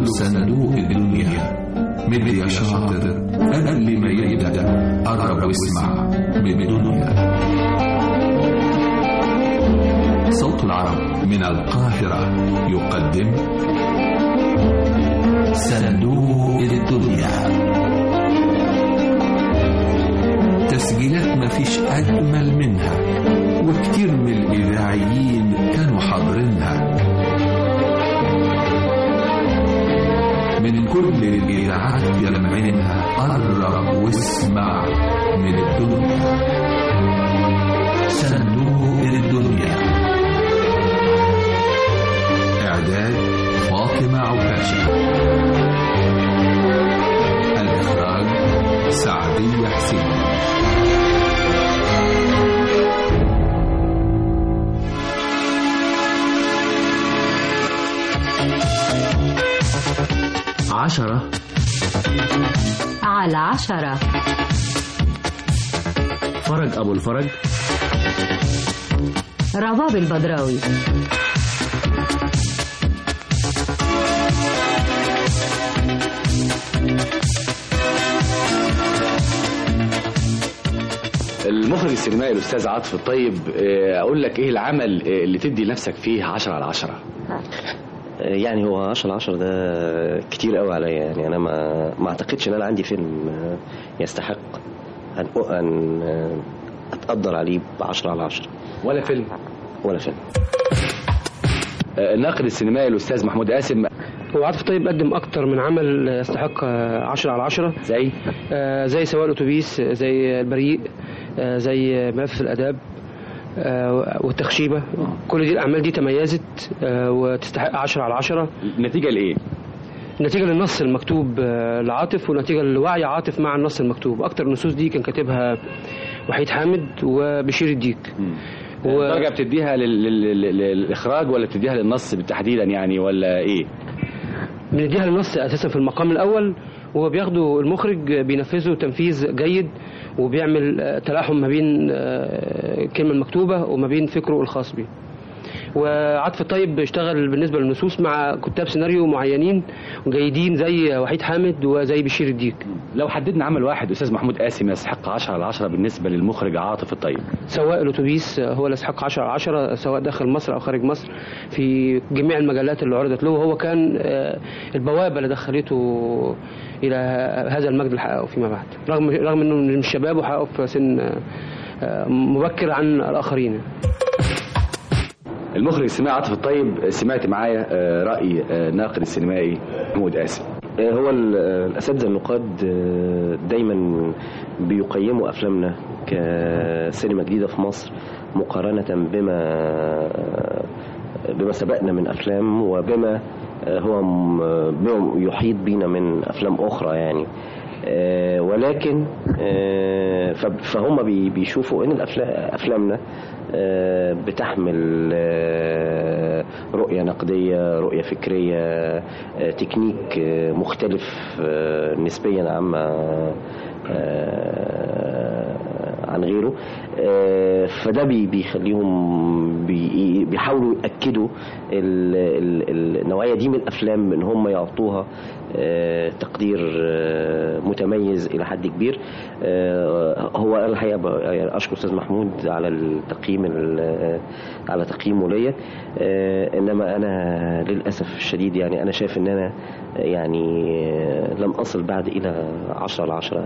صندوق الدنيا مد يا شاطر قبل ما يبدأ قرب واسمع من الدنيا صوت العرب من القاهرة يقدم صندوق الدنيا تسجيلات مفيش أجمل منها وكتير من الإذاعيين كانوا حاضرينها من كل الإذاعات يلمعينها قرب واسمع من الدنيا صندوق الدنيا إعداد فاطمة عكاشة الإخراج سعدية حسين عشرة على عشرة فرج أبو الفرج رباب البدراوي المخرج السينمائي الاستاذ عاطف الطيب آه، اقول لك ايه العمل آه، اللي تدي لنفسك فيه 10 على 10 يعني هو 10 10 ده كتير قوي عليا يعني انا ما ما اعتقدش ان انا عندي فيلم آه، يستحق ان ان آه، اتقدر عليه ب 10 على 10 ولا فيلم ولا فيلم آه، الناقد السينمائي الاستاذ محمود قاسم هو عاطف طيب قدم اكتر من عمل يستحق آه، 10 على 10 زي آه، زي سواق الاتوبيس آه، زي البريء آه، زي ملف الاداب آه، والتخشيبه كل دي الاعمال دي تميزت آه، وتستحق 10 على 10 نتيجه لايه نتيجه للنص المكتوب آه، لعاطف ونتيجه لوعي عاطف مع النص المكتوب اكتر النصوص دي كان كاتبها وحيد حامد وبشير الديك و- درجه بتديها لل- لل- لل- للاخراج ولا بتديها للنص تحديدا يعني ولا ايه بنديها للنص اساسا في المقام الاول وبياخدوا المخرج بينفذه تنفيذ جيد وبيعمل آه، تلاحم ما بين آه، الكلمه المكتوبه وما بين فكره الخاص بيه وعطف الطيب بيشتغل بالنسبه للنصوص مع كتاب سيناريو معينين وجيدين زي وحيد حامد وزي بشير الديك لو حددنا عمل واحد استاذ محمود قاسم يستحق 10 على 10 بالنسبه للمخرج عاطف الطيب سواق الاتوبيس هو اللي يستحق 10 على 10 سواء داخل مصر او خارج مصر في جميع المجالات اللي عرضت له وهو كان آه، البوابه اللي دخلته الى هذا المجد اللي حققه فيما بعد رغم رغم انه من الشباب وحققه في سن آه، آه، مبكر عن الاخرين المخرج السينمائي عاطف الطيب سمعت معايا آه، راي آه، الناقد السينمائي محمود قاسم آه، هو ال- آه، الاساتذه النقاد آه، دايما بيقيموا افلامنا كسينما جديده في مصر مقارنه بما بما سبقنا من افلام وبما آه، هو م- بما يحيط بينا من افلام اخرى يعني آه، ولكن آه، ف- فهم بي- بيشوفوا ان الأفلا- افلامنا آه، بتحمل آه، رؤية نقدية رؤية فكرية آه، تكنيك آه، مختلف آه، نسبيا عما آه، عن غيره آه، فده بي- بيخليهم بي- بيحاولوا يأكدوا ال- ال- النوعية دي من الأفلام إن هم يعطوها آه، تقدير آه، متميز إلى حد كبير آه، هو أنا الحقيقة ب- يعني أشكر أستاذ محمود على التقييم ال- على تقييمه ليا آه، إنما أنا للأسف الشديد يعني أنا شايف إن أنا يعني آه، لم أصل بعد إلى عشرة على عشرة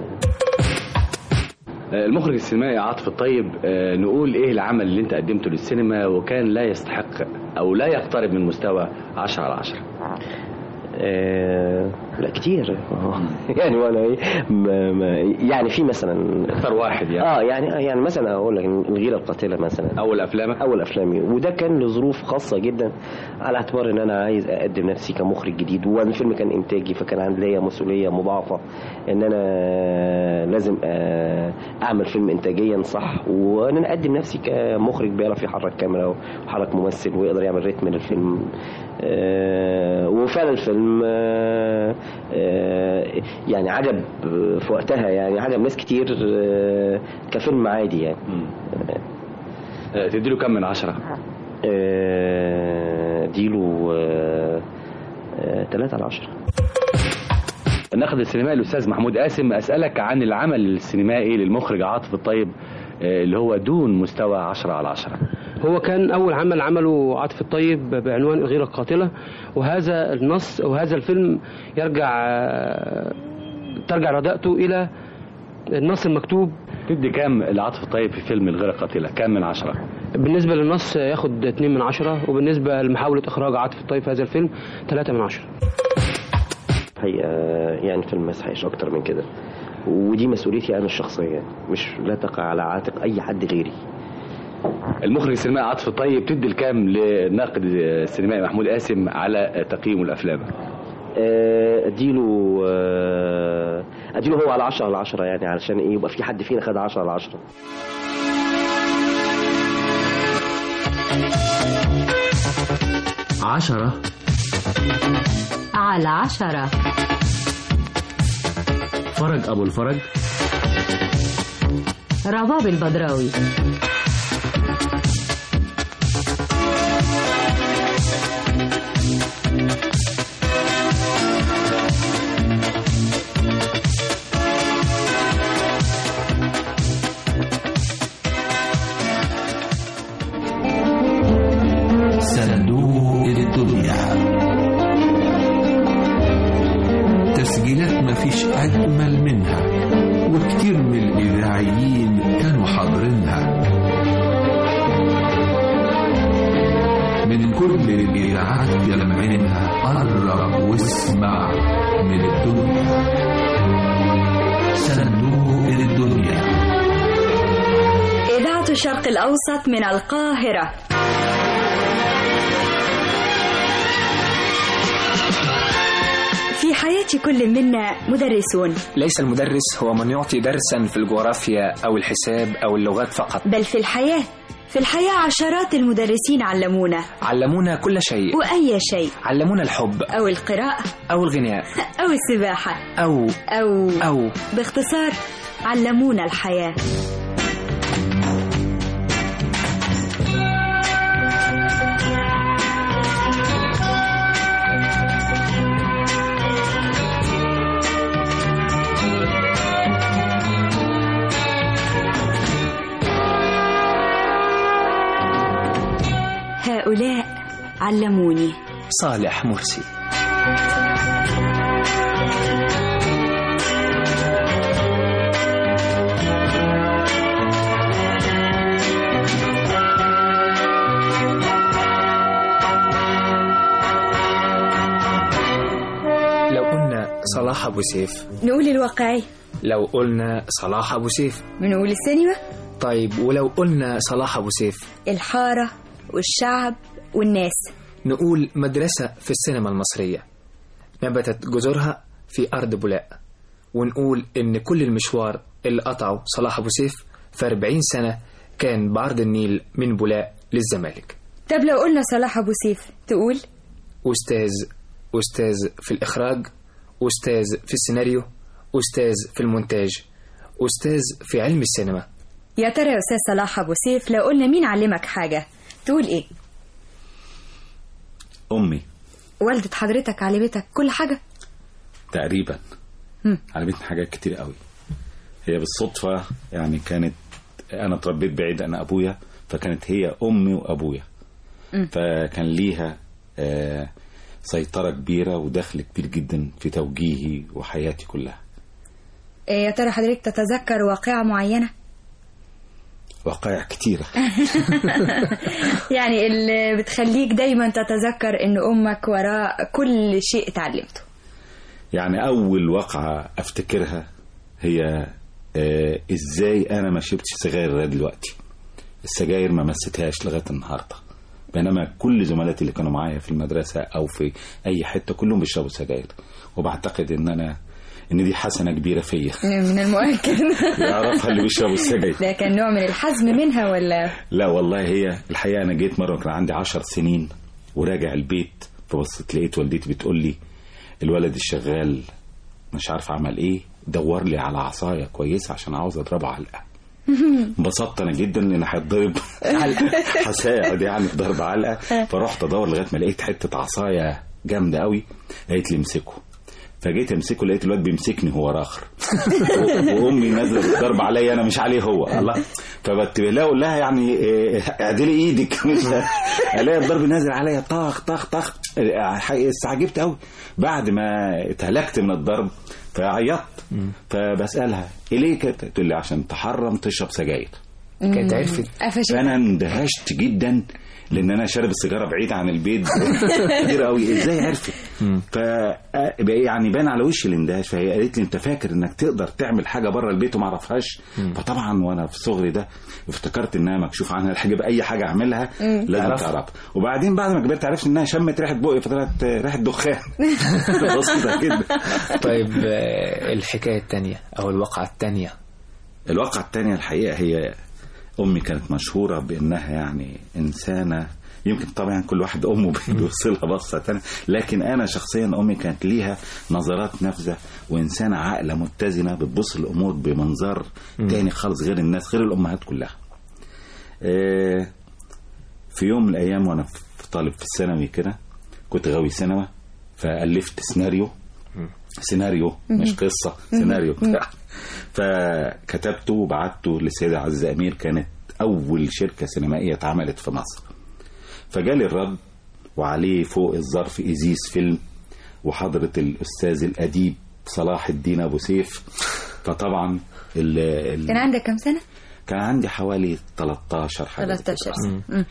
آه، المخرج السينمائي عاطف الطيب آه، نقول ايه العمل اللي انت قدمته للسينما وكان لا يستحق او لا يقترب من مستوى 10 على 10 آه، لا كتير يعني وانا ايه ما ما يعني في مثلا اختار واحد يعني اه يعني آه، يعني مثلا اقول لك الغيره القاتله مثلا اول افلامك اول افلامي وده كان لظروف خاصه جدا على اعتبار ان انا عايز اقدم نفسي كمخرج جديد والفيلم كان انتاجي فكان عندي ليا مسؤوليه مضاعفه ان انا لازم آه، اعمل فيلم انتاجيا صح وان انا اقدم نفسي كمخرج بيعرف يحرك كاميرا ويحرك ممثل ويقدر يعمل ريتم للفيلم آه، وفعلا الفيلم آه، آه، يعني عجب في وقتها يعني عجب ناس كتير آه، كفيلم عادي يعني آه، تديله كم من 10 آه، اديله آه، ثلاثة على عشرة الناقد السينمائي الاستاذ محمود قاسم اسالك عن العمل السينمائي للمخرج عاطف الطيب آه، اللي هو دون مستوى 10 على 10 هو كان أول عمل عمله عاطف الطيب بعنوان الغيرة القاتلة وهذا النص وهذا الفيلم يرجع ترجع رداءته إلى النص المكتوب تدي كام لعاطف الطيب في فيلم الغيرة القاتلة كام من عشرة بالنسبة للنص ياخد 2 من عشرة وبالنسبة لمحاولة إخراج عاطف الطيب في هذا الفيلم 3 من عشرة حقيقة يعني فيلم ما يستحقش أكتر من كده ودي مسؤوليتي أنا الشخصية مش لا تقع على عاتق أي حد غيري المخرج السينمائي عاطف الطيب تدي الكام للناقد السينمائي محمود قاسم على تقييمه الافلام آه، اديله آه، اديله هو على 10 على 10 يعني علشان ايه يبقى في حد فينا خد 10 على 10 عشرة على عشرة فرج أبو الفرج رباب البدراوي صندوق الدنيا تسجيلات مفيش أجمل منها وكتير من الإذاعيين كانوا حاضرينها من كل الإذاعات يلمعينها قرب واسمع من الدنيا صندوق الدنيا إذاعة الشرق الأوسط من القاهرة في حياة كل منا مدرسون ليس المدرس هو من يعطي درسا في الجغرافيا أو الحساب أو اللغات فقط بل في الحياة في الحياة عشرات المدرسين علمونا علمونا كل شيء وأي شيء علمونا الحب أو القراءة أو الغناء أو السباحة أو أو أو باختصار علمونا الحياة هؤلاء علموني صالح مرسي لو قلنا صلاح أبو سيف نقول الواقعي لو قلنا صلاح أبو سيف بنقول السينما طيب ولو قلنا صلاح أبو سيف الحارة والشعب والناس نقول مدرسة في السينما المصرية نبتت جذورها في أرض بولاق ونقول إن كل المشوار اللي قطعه صلاح أبو سيف في 40 سنة كان بعرض النيل من بولاق للزمالك طب لو قلنا صلاح أبو سيف تقول أستاذ أستاذ في الإخراج أستاذ في السيناريو أستاذ في المونتاج أستاذ في علم السينما يا ترى يا أستاذ صلاح أبو سيف لو قلنا مين علمك حاجة تقول إيه أمي والدة حضرتك علمتك كل حاجة تقريبا مم. علمتني حاجات كتير قوي هي بالصدفة يعني كانت أنا اتربيت بعيد عن أبويا فكانت هي أمي وأبويا مم. فكان ليها آه سيطرة كبيرة ودخل كبير جدا في توجيهي وحياتي كلها إيه يا ترى حضرتك تتذكر واقعة معينة وقائع كتيرة يعني اللي بتخليك دايما تتذكر ان امك وراء كل شيء اتعلمته يعني أول وقعة أفتكرها هي آه إزاي أنا ما شربتش سجاير لغاية دلوقتي السجاير ما مستهاش لغاية النهاردة بينما كل زملاتي اللي كانوا معايا في المدرسة أو في أي حتة كلهم بيشربوا سجاير وبعتقد إن أنا إن دي حسنة كبيرة فيا من المؤكد يعرفها اللي بيشربوا السجاير ده كان نوع من الحزم منها ولا لا والله هي الحقيقة أنا جيت مرة كان عندي عشر سنين وراجع البيت فبصيت لقيت والدتي بتقول لي الولد الشغال مش عارف عمل ايه دور لي على عصاية كويسة عشان عاوز اضربه علقة انبسطت انا جدا ان هيتضرب هساعد يعني في ضرب علقة فرحت ادور لغاية ما لقيت حتة عصاية جامده قوي قالت لي امسكه فجيت امسكه لقيت الواد بيمسكني هو راخر وامي نازله بالضرب عليا انا مش عليه هو الله فبنتبه لها اقول لها يعني إيه، اعدلي ايدك مش الاقي الضرب نازل عليا طخ طخ طخ حقيقة استعجبت قوي بعد ما اتهلكت من الضرب فعيطت فبسالها إيه ليه كده تقول لي عشان تحرم تشرب سجاير كانت عرفت قفشت فانا اندهشت جدا لان انا شارب السيجاره بعيد عن البيت كتير قوي ازاي عرفت ف يعني بان على وشي الاندهاش فهي قالت لي انت فاكر انك تقدر تعمل حاجه بره البيت وما اعرفهاش فطبعا وانا في صغري ده افتكرت انها مكشوف عنها الحاجه اي حاجه اعملها لازم عرفت. تعرفها وبعدين بعد ما كبرت عرفت انها شمت ريحه بقي فطلعت ريحه دخان بسيطه جدا طيب آه، الحكاية التانية أو الواقعة التانية الواقعة التانية الحقيقة هي أمي كانت مشهورة بأنها يعني إنسانة يمكن طبعا كل واحد أمه بيوصلها بصة تانية لكن أنا شخصيا أمي كانت ليها نظرات نافذة وإنسانة عاقلة متزنة بتبص الأمور بمنظار تاني خالص غير الناس غير الأمهات كلها آه، في يوم من الأيام وأنا في طالب في الثانوي كده كنت غاوي سينما فألفت سيناريو سيناريو مش قصة سيناريو بتاع فكتبته وبعته للسيدة عزة أمير كانت أول شركة سينمائية اتعملت في مصر فجالي الرد وعليه فوق الظرف إزيز فيلم وحضرة الأستاذ الأديب صلاح الدين أبو سيف فطبعا ال ال كان عندك كم سنة؟ كان عندي حوالي 13 حاجة 13 كده. سنة مم.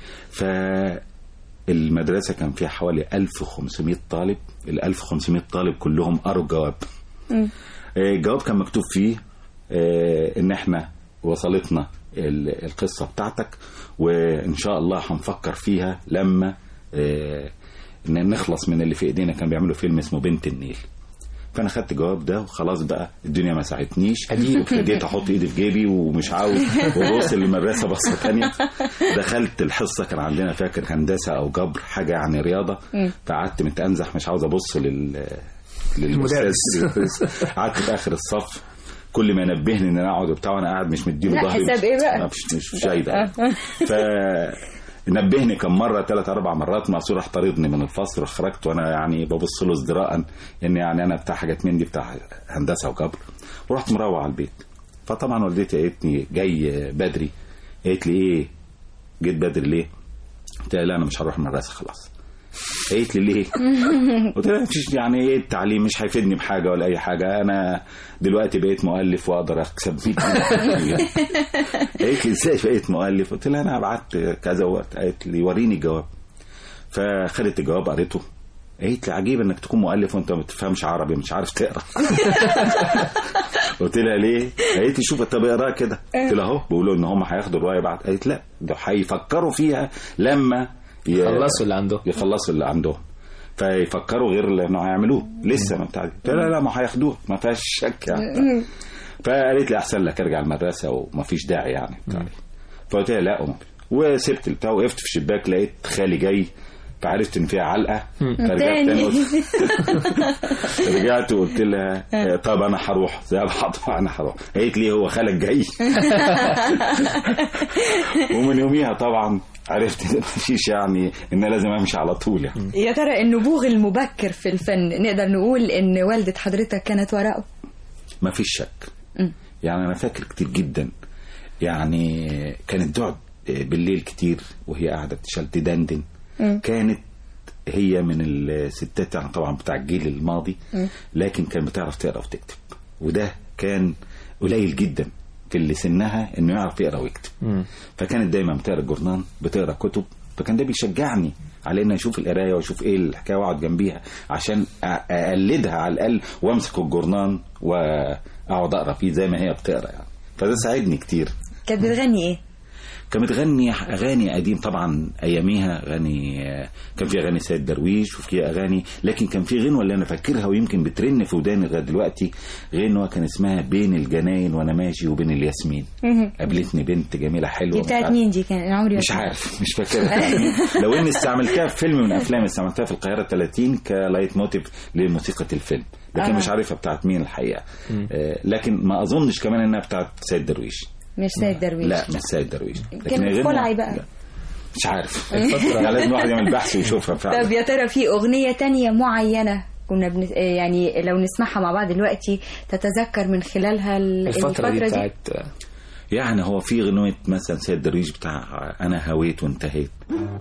فالمدرسة كان فيها حوالي 1500 طالب ال 1500 طالب كلهم قروا الجواب آه، الجواب كان مكتوب فيه آه، ان احنا وصلتنا ال- القصة بتاعتك وان شاء الله هنفكر فيها لما آه، ان نخلص من اللي في ايدينا كان بيعملوا فيلم اسمه بنت النيل فانا خدت الجواب ده وخلاص بقى الدنيا ما ساعدتنيش وابتديت احط ايدي في جيبي ومش عاوز وبوصل للمدرسه بصه تانية دخلت الحصه كان عندنا فاكر هندسه او جبر حاجه يعني رياضه فقعدت متانزح مش عاوز ابص لل للمدرس قعدت في اخر الصف كل ما ينبهني ان انا اقعد وبتاع وانا قاعد مش مديله لا، ظهري حساب إيه بقى؟ لا، مش مش مش جايده ف نبهني كم مره ثلاث اربع مرات مقصود راح طاردني من الفصل خرجت وانا يعني ببص له ازدراء ان يعني انا بتاع حاجات من دي بتاع هندسه وجبر ورحت مروح على البيت فطبعا والدتي قالتني جاي بدري قالت لي ايه جيت بدري ليه؟ قلت لها لا انا مش هروح المدرسه خلاص قالت لي ليه؟ قلت لها مفيش يعني ايه التعليم مش هيفيدني بحاجه ولا اي حاجه انا دلوقتي بقيت مؤلف واقدر اكسب 100 جنيه قالت لي ازاي بقيت مؤلف؟ قلت لها انا بعت كذا وقت قالت لي وريني الجواب فخدت الجواب قريته قالت لي عجيب انك تكون مؤلف وانت ما بتفهمش عربي مش عارف تقرا قلت لها ليه؟ قالت لي شوف طب اقراها كده قلت لها اهو بيقولوا ان هم هياخدوا الروايه بعد قالت لا ده هيفكروا فيها لما ي- خلصوا اللي عندهم يخلصوا اللي عندهم فيفكروا غير اللي انه هيعملوه لسه ما بتاع قلت لها لا ما هياخدوه ما فيهاش شك يعني فقالت لي احسن لك ارجع المدرسه وما فيش داعي يعني بتاع فقلت لها لا أمي. وسبت البتاع وقفت في الشباك لقيت خالي جاي فعرفت ان فيها علقه فرجعت تاني. تاني قلت رجعت وقلت لها آه، طب انا هروح زي الحضر انا هروح قالت لي هو خالك جاي ومن يوميها طبعا عرفت ان مفيش يعني ان لازم امشي على طول يعني يا ترى النبوغ المبكر في الفن نقدر نقول ان والدة حضرتك كانت وراءه ما فيش شك مم. يعني انا فاكر كتير جدا يعني كانت تقعد بالليل كتير وهي قاعده بتشتغل تدندن كانت هي من الستات يعني طبعا بتاع الجيل الماضي لكن كانت بتعرف تقرا وتكتب وده كان قليل جدا في اللي سنها انه يعرف يقرا ويكتب فكانت دايما بتقرا جورنان بتقرا كتب فكان ده بيشجعني على ان اشوف القرايه واشوف ايه الحكايه واقعد جنبيها عشان أ- اقلدها على الاقل وامسك الجورنان واقعد اقرا فيه زي ما هي بتقرا يعني فده ساعدني كتير كانت بتغني ايه كانت بتغني اغاني قديم طبعا اياميها اغاني كان في اغاني سيد درويش وفي اغاني لكن كان في غنوه اللي انا فاكرها ويمكن بترن في وداني لغايه دلوقتي غنوه كان اسمها بين الجناين وانا ماشي وبين الياسمين قابلتني بنت جميله حلوه دي مش بتاعت عارف- مين دي كان انا عمري ما مش سمعت. عارف مش فاكرها يعني لو اني استعملتها في فيلم من افلام استعملتها في القاهره 30 كلايت موتيف لموسيقى الفيلم لكن آه. مش عارفها بتاعت مين الحقيقه آه لكن ما اظنش كمان انها بتاعت سيد درويش مش سيد درويش لا مش سيد درويش لكن كان هي غنوة- خلعي بقى. لا. مش عارف يعني لازم الواحد يعمل بحث ويشوفها طب فعلا يا ترى في أغنية تانية معينة كنا بن... يعني لو نسمعها مع بعض دلوقتي تتذكر من خلالها ال- الفترة دي بتاعت يعني هو في غنوة مثلا سيد درويش بتاع انا هويت وانتهيت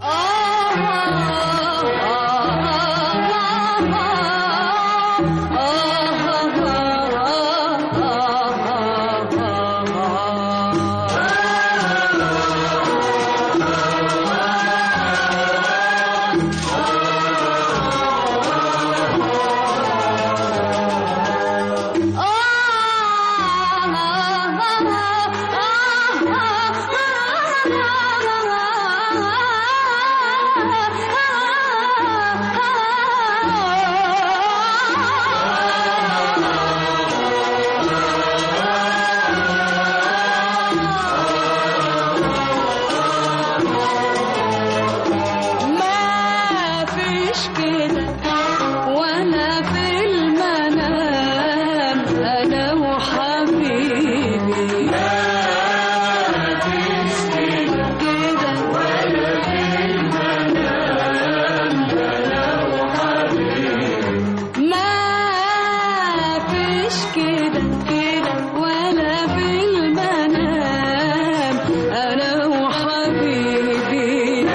ما فيش كده وانا في المنام انا وحبيبي ما فيش كده كده وانا في المنام انا وحبيبي ما فيش كده كده وانا في المنام انا وحبيبي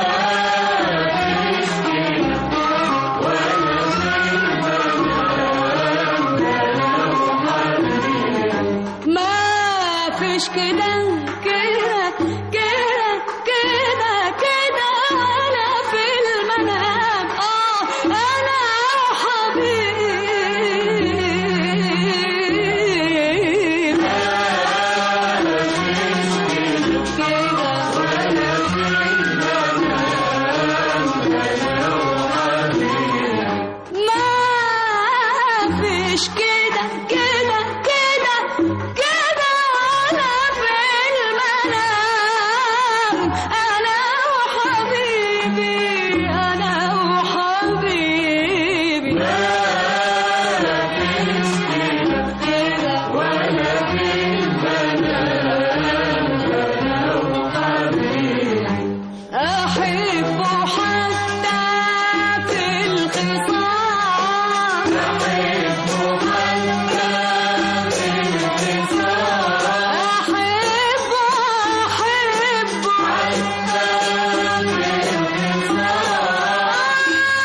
ما فيش كده كده كده كده كده انا في المنام اه انا وحبيبي كده وانا في ما فيش كده كده كده كده انا في المنام انا وحبيبي انا وحبيبي ما فيش كده كده وانا في المنام انا وحبيبي أحب حتى في الخصام أحب حتى في الخصام أحب أحب حتى في الخصام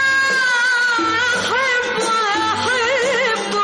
أحب أحب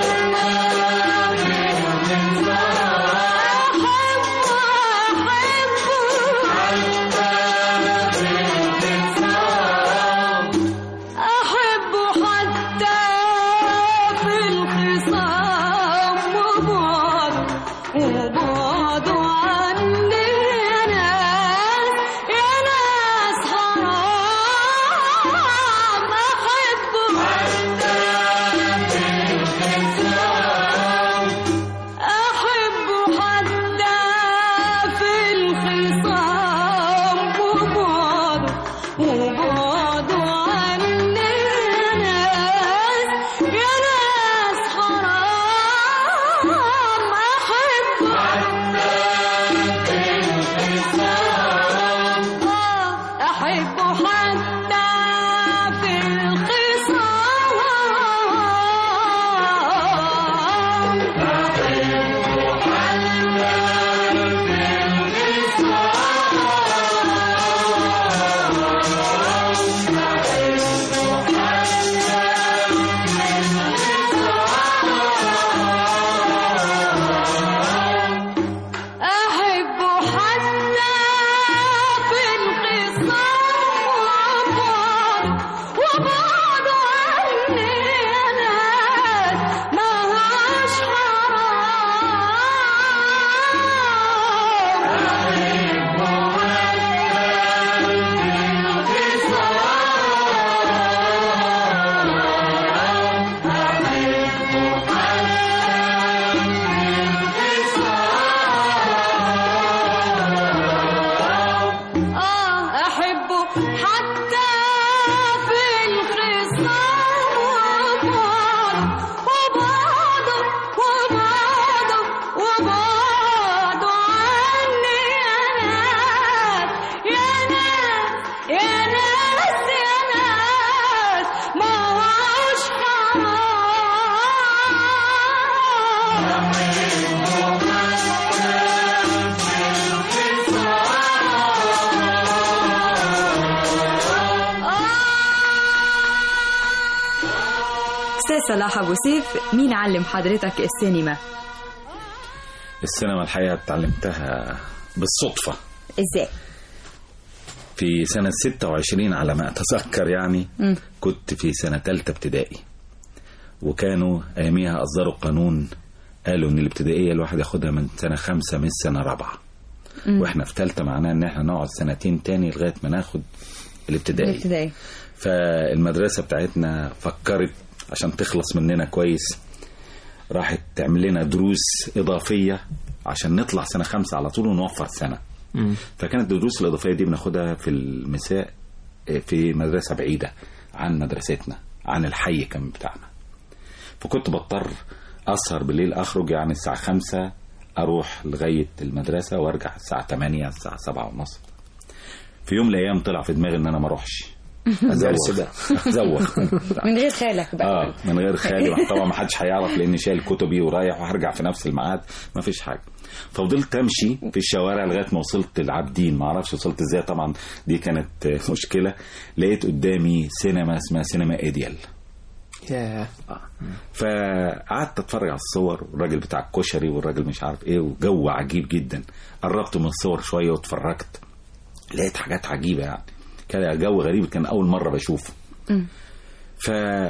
أحب حتى في الخصام وبعد وبعد عني يا ناس يا ناس حرام أحب حتى في الخصام أحب حتى في الخصام وبعد وبعد عني يا ناس يا ناس حرام أحب حتى في الخصام أحب حتى في الخصام صلاح ابو سيف مين علم حضرتك السينما السينما الحقيقة اتعلمتها بالصدفة ازاي في سنة 26 على ما أتذكر يعني كنت في سنة تالتة ابتدائي وكانوا أياميها أصدروا قانون قالوا إن الابتدائية الواحد ياخدها من سنة خمسة مش سنة رابعة وإحنا في تالتة معناه إن إحنا نقعد سنتين تاني لغاية ما ناخد الابتدائي الابتدائي فالمدرسة بتاعتنا فكرت عشان تخلص مننا كويس راحت تعمل لنا دروس إضافية عشان نطلع سنة خمسة على طول ونوفر سنة فكانت الدروس الإضافية دي بناخدها في المساء في مدرسة بعيدة عن مدرستنا عن الحي كان بتاعنا فكنت بضطر أسهر بالليل أخرج يعني الساعة خمسة أروح لغاية المدرسة وأرجع الساعة تمانية الساعة سبعة ونص في يوم من الأيام طلع في دماغي إن أنا ما أروحش أزوغ أزوغ من غير خالك بقى اه من غير خالي طبعا ما حدش هيعرف لاني شايل كتبي ورايح وهرجع في نفس الميعاد ما فيش حاجه ففضلت امشي في الشوارع لغايه ما وصلت العابدين ما اعرفش وصلت ازاي طبعا دي كانت آه، مشكله لقيت قدامي سينما اسمها سينما ايديال ياه فقعدت اتفرج على الصور والراجل بتاع الكشري والراجل مش عارف ايه وجو عجيب جدا قربت من الصور شويه واتفرجت لقيت حاجات عجيبه يعني كان جو غريب كان اول مره بشوفه ف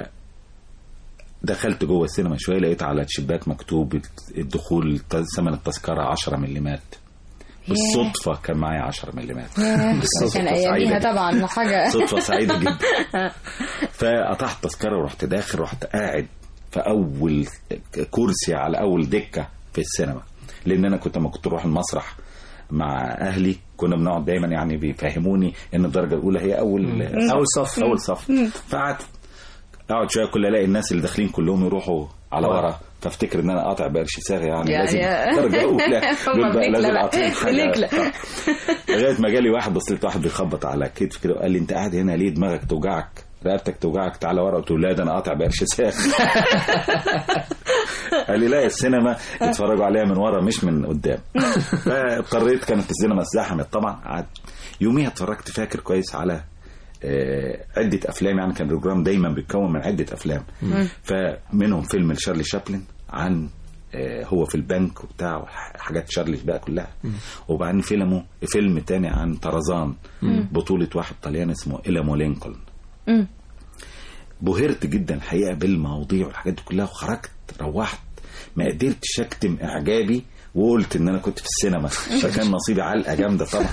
دخلت جوه السينما شويه لقيت على الشباك مكتوب الدخول ثمن التذكره 10 مليمات بالصدفه كان معايا 10 مليمات بالصدفة كان سعيدة اياميها جداً. طبعا حاجه صدفة سعيدة جدا فقطعت تذكرة ورحت داخل رحت قاعد في أول كرسي على أول دكة في السينما لأن أنا كنت لما كنت أروح المسرح مع أهلي كنا بنقعد دايما يعني بيفهموني إن الدرجة الأولى هي أول أول صف. أول صف فقعدت أقعد شوية كل ألاقي الناس اللي داخلين كلهم يروحوا على ورا فافتكر ان انا قاطع بقرش صاغ يعني يا- لازم يا. درجه اولى هما دول بقى بنكلة لازم بقى. اعطيهم حاجه بنكلة. آه. لغايه ما جالي واحد بصيت واحد بيخبط على كتفي كده وقال لي انت قاعد هنا ليه دماغك توجعك رقبتك توجعك تعالى ورا قلت له لا ده انا قاطع بقرش ساخ قال لي لا السينما اتفرجوا عليها من ورا مش من قدام فاضطريت كانت السينما ازدحمت طبعا قعدت يوميها اتفرجت فاكر كويس على آه، عدة أفلام يعني كان البروجرام دايما بيتكون من عدة أفلام فمنهم فيلم لشارلي شابلن عن آه، هو في البنك وبتاع حاجات شارلي بقى كلها وبعدين فيلمه فيلم تاني عن طرزان بطولة واحد طلياني اسمه إلامو لينكولن مم. بهرت جدا الحقيقه بالمواضيع والحاجات دي كلها وخرجت روحت ما قدرتش اكتم اعجابي وقلت ان انا كنت في السينما فكان نصيبي علقه جامده طبعا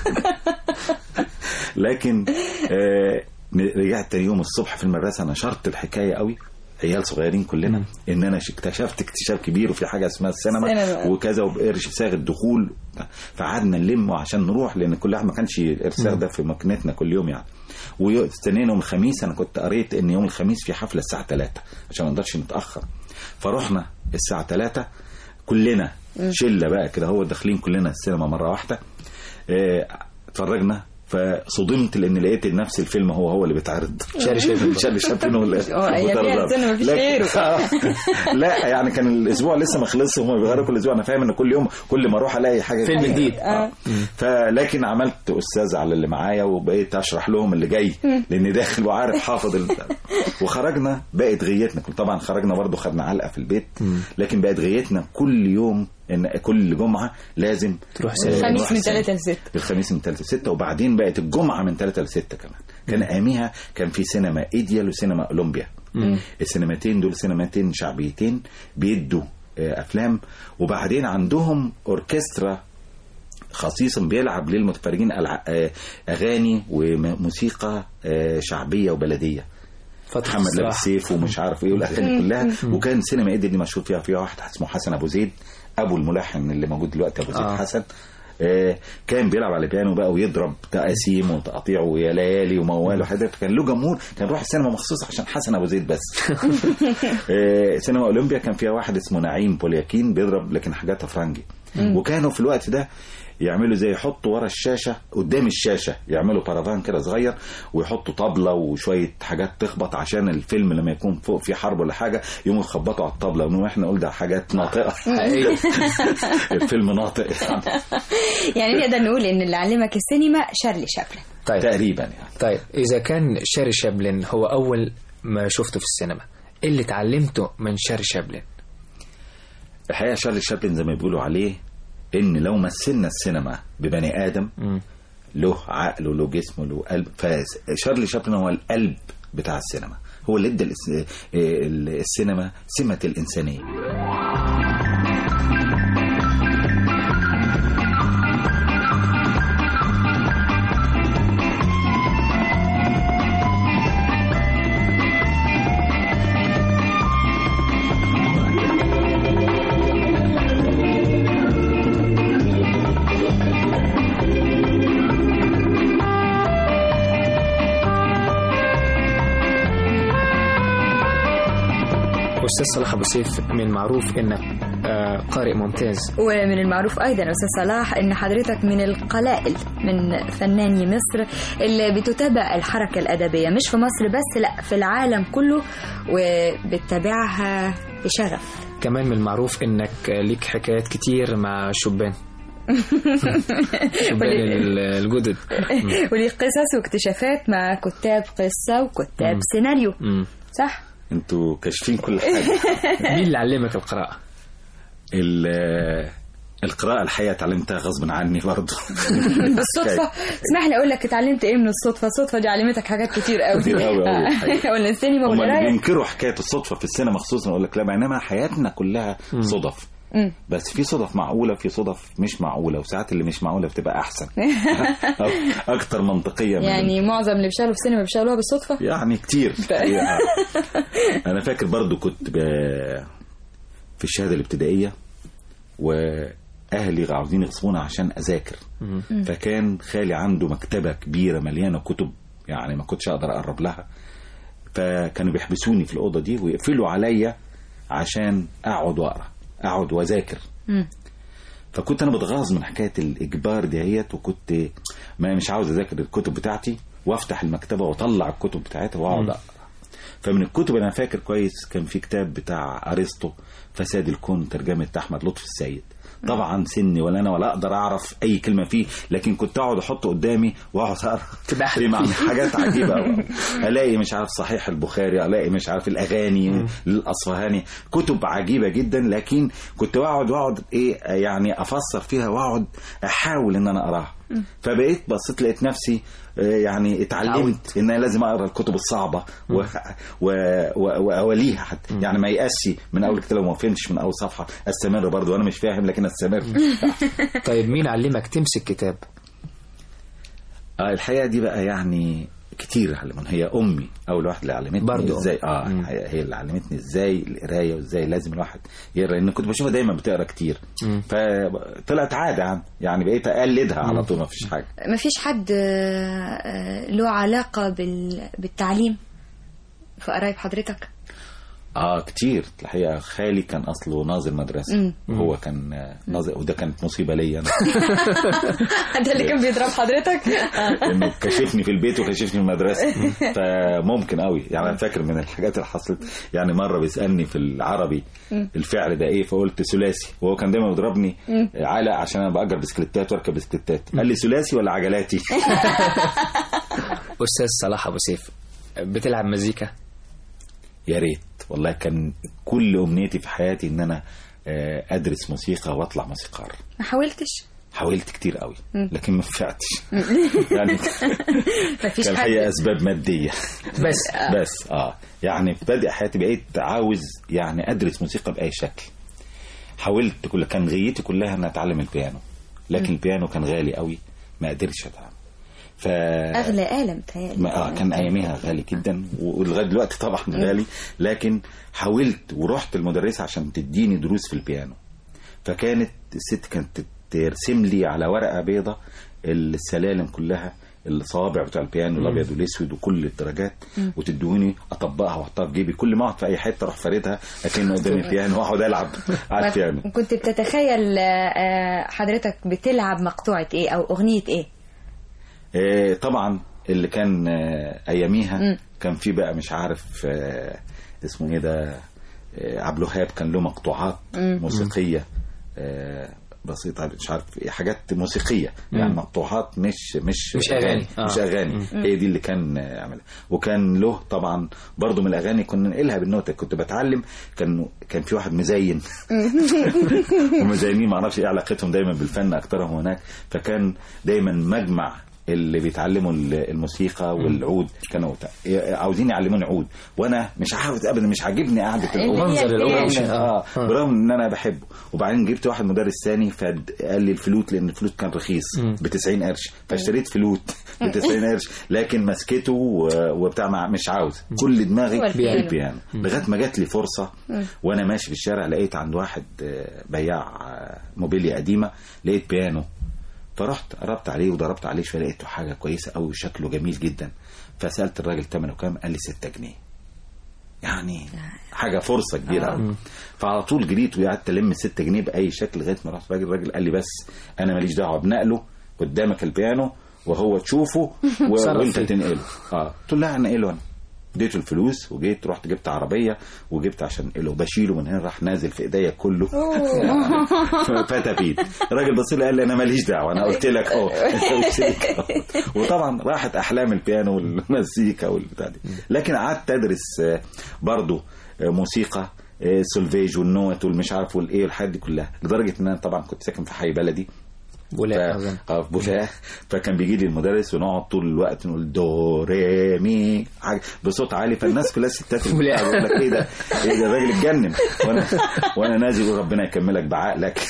لكن آه رجعت تاني يوم الصبح في المدرسه نشرت الحكايه قوي عيال صغيرين كلنا ان انا اكتشفت اكتشاف كبير وفي حاجه اسمها السينما السينما. وكذا وبقرش صاغ الدخول فقعدنا نلم عشان نروح لان كل واحد ما كانش الارساغ ده في مكنتنا كل يوم يعني واستنينا يوم الخميس انا كنت قريت ان يوم الخميس في حفله الساعه 3 عشان ما نقدرش نتاخر فرحنا الساعه 3 كلنا شله بقى كده هو داخلين كلنا السينما مره واحده اه، اتفرجنا فصدمت لان لقيت نفس الفيلم هو هو اللي بيتعرض شاري شابلن. شاري شابلن ولا اه، أياميها السينما مفيش لكن- غيره. آه. لا يعني كان الاسبوع لسه ما خلصش هم بيغيروا كل اسبوع انا فاهم ان كل يوم كل ما اروح الاقي حاجه فيلم جديد. آه. فلكن عملت استاذ على اللي معايا وبقيت اشرح لهم اللي جاي لاني داخل وعارف حافظ ال... وخرجنا بقت غيتنا طبعا خرجنا برضو خدنا علقه في البيت لكن بقت غيتنا كل يوم ان كل جمعه لازم تروح آه، سينما. نروح الخميس من السينما. 3 ل 6 الخميس من 3 ل 6 وبعدين بقت الجمعه من 3 ل 6 كمان كان اياميها كان في سينما ايديال وسينما اولمبيا السينماتين دول سينماتين شعبيتين بيدوا آه، افلام وبعدين عندهم اوركسترا خصيصا بيلعب للمتفرجين ألع- آه، اغاني وموسيقى آه، شعبيه وبلديه فترة محمد لابس استراحة. سيف ومش عارف ايه والاغاني كلها وكان سينما ايدي دي مشهور فيها فيها واحد اسمه حسن ابو زيد ابو الملحن اللي موجود دلوقتي ابو زيد آه. حسن آه كان بيلعب على البيانو بقى ويضرب تقاسيم وتقاطيع ويا ليالي وموال وحاجات كان له جمهور كان يروح السينما مخصوص عشان حسن ابو زيد بس آه سينما اولمبيا كان فيها واحد اسمه نعيم بولياكين بيضرب لكن حاجاتها فرنجي وكانوا في الوقت ده يعملوا زي يحطوا ورا الشاشه قدام الشاشه يعملوا بارافان كده صغير ويحطوا طبله وشويه حاجات تخبط عشان الفيلم لما يكون فوق في حرب ولا حاجه يقوموا يخبطوا على الطبله ونقول احنا نقول ده حاجات ناطقه حقيقي. الفيلم ناطق يعني يعني نقدر نقول ان اللي علمك السينما شارلي شابلن طيب تقريبا يعني طيب إذا كان شاري شابلن هو أول ما شفته في السينما إيه اللي اتعلمته من شارلي شابلن الحقيقه شارلي شابلن زي ما بيقولوا عليه ان لو مثلنا السينما ببني ادم له عقل وله جسم وله قلب فشارلي شابلن هو القلب بتاع السينما هو اللي ادى الس- ال- السينما سمه الانسانيه أستاذ صلاح أبو سيف من معروف إنك آه، قارئ ممتاز ومن المعروف ايضا استاذ صلاح ان حضرتك من القلائل من فناني مصر اللي بتتابع الحركه الادبيه مش في مصر بس لا في العالم كله وبتتابعها بشغف كمان من المعروف إنك ليك حكايات كتير مع شبان شبان ال- الجدد وليه قصص واكتشافات مع كتاب قصه وكتاب مم. سيناريو مم. صح انتوا كاشفين كل حاجه مين اللي علمك القراءة؟ ال- القراءه الحقيقه اتعلمتها غصب عني برضه بالصدفه اسمح لي اقول لك اتعلمت ايه من الصدفه الصدفه دي علمتك حاجات كتير قوي كتير قوي قوي الحقيقة. ولا السينما هم اللي والقرايه بينكروا حكايه الصدفه في السينما خصوصا اقول لك لا بينما حياتنا كلها صدف مم. بس في صدف معقوله في صدف مش معقوله وساعات اللي مش معقوله بتبقى احسن أو اكتر منطقيه من يعني معظم اللي بيشتغلوا في السينما بيشتغلوها بالصدفه يعني كتير الحقيقة. انا فاكر برضو كنت ب... في الشهاده الابتدائيه واهلي عاوزين يغصبونا عشان اذاكر فكان خالي عنده مكتبه كبيره مليانه كتب يعني ما كنتش اقدر اقرب لها فكانوا بيحبسوني في الاوضه دي ويقفلوا عليا عشان اقعد واقرا اقعد واذاكر مم. فكنت انا بتغاظ من حكايه الاجبار ديت وكنت ما مش عاوز اذاكر الكتب بتاعتي وافتح المكتبه واطلع الكتب بتاعتها واقعد اقرا فمن الكتب انا فاكر كويس كان في كتاب بتاع ارسطو فساد الكون ترجمه احمد لطفي السيد طبعا سني ولا انا ولا اقدر اعرف اي كلمه فيه لكن كنت اقعد احطه قدامي واقعد اقرا في معنى حاجات عجيبه أوي. الاقي مش عارف صحيح البخاري الاقي مش عارف الاغاني للاصفهاني كتب عجيبه جدا لكن كنت بقعد واقعد ايه يعني افسر فيها واقعد احاول ان انا اقراها فبقيت بصيت لقيت نفسي آه، يعني اتعلمت ان انا لازم اقرا الكتب الصعبه و- و- و- واوليها حتى يعني ما يأسي من اول كتاب وما فهمتش من اول صفحه استمر برضه وانا مش فاهم لكن استمر طيب مين علمك تمسك كتاب؟ آه الحقيقه دي بقى يعني كتير علمون هي امي اول واحده اللي علمتني برضو. ازاي اه الحقيقة هي اللي علمتني ازاي القرايه وازاي لازم الواحد يقرا لان كنت بشوفها دايما بتقرا كتير فطلعت عاده يعني يعني بقيت اقلدها على طول ما فيش حاجه ما فيش حد آه، آه، له علاقة بال... بالتعليم في قرايب حضرتك اه كتير الحقيقه خالي كان اصله ناظر مدرسه مم. وهو كان آه، ناظر وده كانت مصيبه ليا انا ده اللي كان بيضرب حضرتك انه كشفني في البيت وكشفني في المدرسه فممكن قوي يعني انا فاكر من الحاجات اللي حصلت يعني مره بيسالني في العربي مم. الفعل ده ايه فقلت ثلاثي وهو كان دايما بيضربني مم. علق عشان انا باجر بسكليتات واركب بسكليتات قال لي ثلاثي ولا عجلاتي أستاذ صلاح أبو سيف بتلعب مزيكا؟ يا ريت والله كان كل امنيتي في حياتي ان انا آه، ادرس موسيقى واطلع موسيقار ما حاولتش حاولت كتير قوي مم. لكن ما نفعتش يعني ما فيش كان حد هي اسباب ماديه بس بس اه يعني في بدء حياتي بقيت عاوز يعني ادرس موسيقى باي شكل حاولت كل كان غيتي كلها ان اتعلم البيانو لكن مم. البيانو كان غالي قوي ما قدرتش اتعلم ف اغلى آلة متهيألي ما آه كان اياميها غالي جدا ولغايه دلوقتي طبعا غالي لكن حاولت ورحت المدرسه عشان تديني دروس في البيانو فكانت الست كانت ترسم لي على ورقه بيضة السلالم كلها الصوابع بتاع البيانو مم. الابيض والاسود وكل الدرجات مم. وتدوني اطبقها واحطها في جيبي كل ما اقعد في اي حته اروح فاردها اكن قدامي بيانو واقعد العب على البيانو كنت بتتخيل آه، آه، حضرتك بتلعب مقطوعة ايه او اغنية ايه آه، طبعا اللي كان آه، اياميها مم. كان في بقى مش عارف آه، اسمه ايه ده آه، عبد الوهاب كان له مقطوعات مم. موسيقيه آه، بسيطه مش عارف إيه، حاجات موسيقيه يعني مقطوعات مش مش مش أغاني. آه. مش اغاني هي دي اللي كان يعملها وكان له طبعا برضو من الاغاني كنا ننقلها بالنوتة كنت بتعلم كان كان في واحد مزين ومزينين ما اعرفش ايه علاقتهم دايما بالفن اكترهم هناك فكان دايما مجمع اللي بيتعلموا ال- الموسيقى والعود كانوا تع- عاوزين يعلموني عود وانا مش عاوز ابدا مش عاجبني قعده العود منظر العود. برغم- اه برغم ان انا بحبه وبعدين جبت واحد مدرس ثاني فقال لي الفلوت لان الفلوت كان رخيص ب 90 قرش فاشتريت فلوت ب 90 قرش لكن مسكته و- وبتاع مع- مش عاوز كل دماغي هو البيانو. البيانو لغايه ما جات لي فرصه وانا ماشي في الشارع لقيت عند واحد آه، بياع آه، موبيليا قديمه لقيت بيانو فرحت قربت عليه وضربت عليه شويه لقيته حاجه كويسه قوي وشكله جميل جدا فسالت الراجل ثمنه كام قال لي 6 جنيه يعني حاجه فرصه كبيره قوي فعلى طول جريت وقعدت الم 6 جنيه باي شكل لغايه ما رحت الراجل الراجل قال لي بس انا ماليش دعوه بنقله قدامك البيانو وهو تشوفه و... تصرف وانت فيه. تنقله اه قلت له لا هنقله انا اديته الفلوس وجيت رحت جبت عربيه وجبت عشان انقله بشيله من هنا راح نازل في ايديا كله فتفيت الراجل بص لي قال لي انا ماليش دعوه انا قلت لك اهو أنت قلت لك أهو. وطبعا راحت احلام البيانو والمزيكا والبتاع دي لكن قعدت ادرس آه، برضو آه، موسيقى آه، سولفيج والنوت والمش عارف والايه والحاجات دي كلها لدرجه ان انا طبعا كنت ساكن في حي بلدي ولا ف... أظن. اه في بولاق فكان بيجي لي المدرس ونقعد طول الوقت نقول دو ري مي حاجه بصوت عالي فالناس كلها الستات اللي ولا. بتقعد يقول لك ايه ده ايه ده الراجل اتجنن وانا وانا نازل يقول ربنا يكملك بعقلك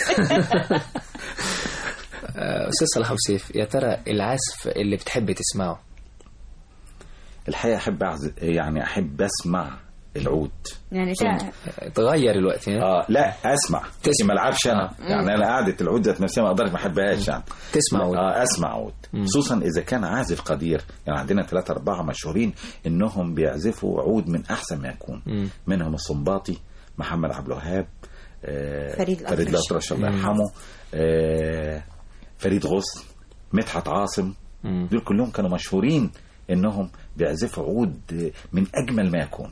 آه، أستاذ صلاح أبو سيف يا ترى العزف اللي بتحب تسمعه الحقيقه احب أعزف يعني احب اسمع العود يعني شا... آه، تغير الوقت ها؟ اه لا اسمع تسمع. لكن ما العبش انا يعني انا قعده العود ذات نفسها ما اقدرش ما احبهاش يعني تسمع عود. اه اسمع عود خصوصا اذا كان عازف قدير يعني عندنا ثلاثة أربعة مشهورين إنهم بيعزفوا عود من أحسن ما يكون منهم الصنباطي محمد عبد الوهاب آه فريد الأطرش. فريد الأطرش الله يرحمه آه فريد غصن مدحت عاصم دول كلهم كانوا مشهورين إنهم بيعزفوا عود آه، من أجمل ما يكون